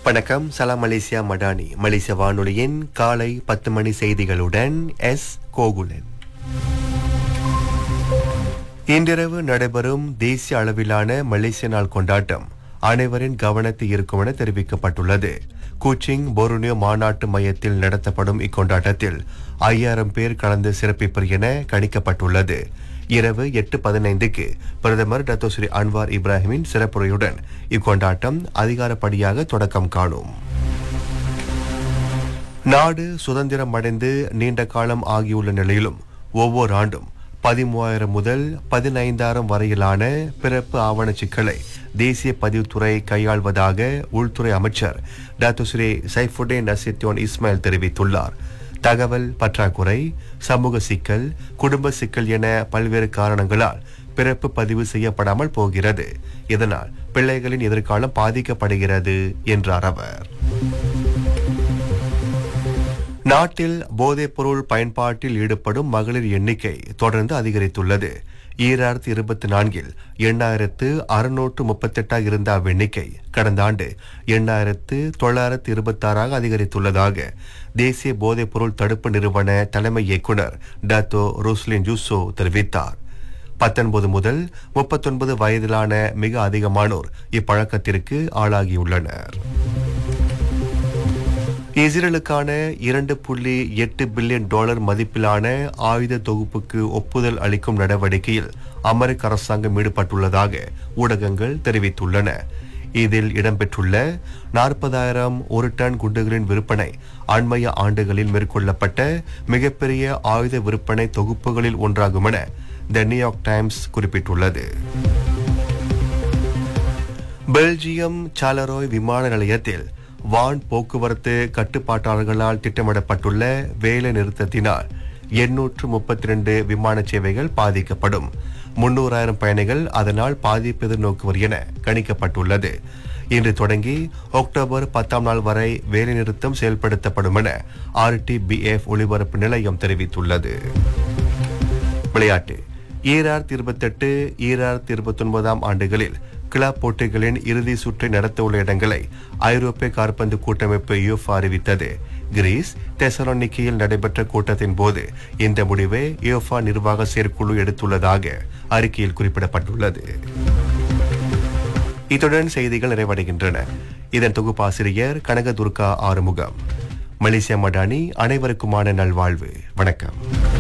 வணக்கம் சலாம் மலேசியா மடானி மலேசிய வானொலியின் காலை பத்து மணி செய்திகளுடன் எஸ் கோகுலன் இன்றிரவு நடைபெறும் தேசிய அளவிலான மலேசிய நாள் கொண்டாட்டம் அனைவரின் கவனத்தை இருக்கும் என தெரிவிக்கப்பட்டுள்ளது கூச்சிங் போருனியோ மாநாட்டு மையத்தில் நடத்தப்படும் இக்கொண்டாட்டத்தில் ஐயாயிரம் பேர் கலந்து சிறப்பிப்பர் என கணிக்கப்பட்டுள்ளது இரவு எட்டு பதினைந்துக்கு பிரதமர் டத்தோ ஸ்ரீ அன்வார் இப்ராஹிமின் சிறப்புரையுடன் இக்கொண்டாட்டம் அதிகாரப்படியாக தொடக்கம் காணும் நாடு சுதந்திரம் அடைந்து நீண்ட காலம் ஆகியுள்ள நிலையிலும் ஒவ்வொரு ஆண்டும் பதிமூவாயிரம் முதல் பதினைந்தாயிரம் வரையிலான பிறப்பு ஆவண சிக்கலை தேசிய பதிவுத்துறை கையாள்வதாக உள்துறை அமைச்சர் doctor Sri Saifuddin Nasution Ismail தெரிவித்துள்ளார் தகவல் பற்றாக்குறை சமூக சிக்கல் குடும்ப சிக்கல் என பல்வேறு காரணங்களால் பிறப்பு பதிவு செய்யப்படாமல் போகிறது இதனால் பிள்ளைகளின் எதிர்காலம் பாதிக்கப்படுகிறது என்றார் அவர் நாட்டில் போதைப்பொருள் பயன்பாட்டில் ஈடுபடும் மகளிர் எண்ணிக்கை தொடர்ந்து அதிகரித்துள்ளது ஈராயிரத்தி இருபத்தி நான்கில் எண்ணாயிரத்து அறுநூற்று முப்பத்தெட்டாக இருந்த அவ்வெண்ணிக்கை கடந்த ஆண்டு எண்ணாயிரத்து தொள்ளாயிரத்து இருபத்தாறாக அதிகரித்துள்ளதாக தேசிய போதைப்பொருள் தடுப்பு நிறுவன தலைமை இயக்குனர் டாத்தோ ரோஸ்லின் ஜூசோ தெரிவித்தார் பத்தொன்பது முதல் முப்பத்தொன்பது வயதிலான மிக அதிகமானோர் இப்பழக்கத்திற்கு ஆளாகியுள்ளனர் இஸ்ரேலுக்கான இரண்டு புள்ளி எட்டு பில்லியன் டாலர் மதிப்பிலான ஆயுத தொகுப்புக்கு ஒப்புதல் அளிக்கும் நடவடிக்கையில் அமெரிக்க அரசாங்கம் ஈடுபட்டுள்ளதாக ஊடகங்கள் தெரிவித்துள்ளன இதில் இடம்பெற்றுள்ள நாற்பதாயிரம் ஒரு டன் குண்டுகளின் விற்பனை அண்மைய ஆண்டுகளில் மேற்கொள்ளப்பட்ட மிகப்பெரிய ஆயுத விற்பனை தொகுப்புகளில் ஒன்றாகும் என த நியூயார்க் டைம்ஸ் குறிப்பிட்டுள்ளது பெல்ஜியம் சாலரோய் விமான நிலையத்தில் வான் போக்குவரத்து கட்டுப்பாட்டாளர்களால் திட்டமிடப்பட்டுள்ள வேலை நிறுத்தத்தினால் எண்ணூற்று முப்பத்தி ரெண்டு விமான சேவைகள் பாதிக்கப்படும் முன்னூறாயிரம் பயணிகள் அதனால் பாதிப்பு எதிர்நோக்குவர் என கணிக்கப்பட்டுள்ளது இன்று தொடங்கி அக்டோபர் பத்தாம் நாள் வரை வேலைநிறுத்தம் செயல்படுத்தப்படும் என ஆர்டிபிஎஃப் ஒலிபரப்பு நிலையம் தெரிவித்துள்ளது விளையாட்டு ஈராயிரத்தி இருபத்தெட்டு ஈராயிரத்தி இருபத்தி ஒன்பதாம் ஆண்டுகளில் கிளப் போட்டிகளின் இறுதி சுற்றை நடத்தவுள்ள இடங்களை ஐரோப்பிய காற்பந்து கூட்டமைப்பு யூஃபா அறிவித்தது கிரீஸ் தெசலோனிக்கியில் நடைபெற்ற கூட்டத்தின் போது இந்த முடிவை யூஃபா நிர்வாக செயற்குழு எடுத்துள்ளதாக அறிக்கையில் குறிப்பிடப்பட்டுள்ளது இத்துடன் செய்திகள் நிறைவடைகின்றன இதன் தொகுப்பாசிரியர் கனகதுர்கா ஆறுமுகம் மலேசியா மடானி அனைவருக்குமான நல்வாழ்வு வணக்கம்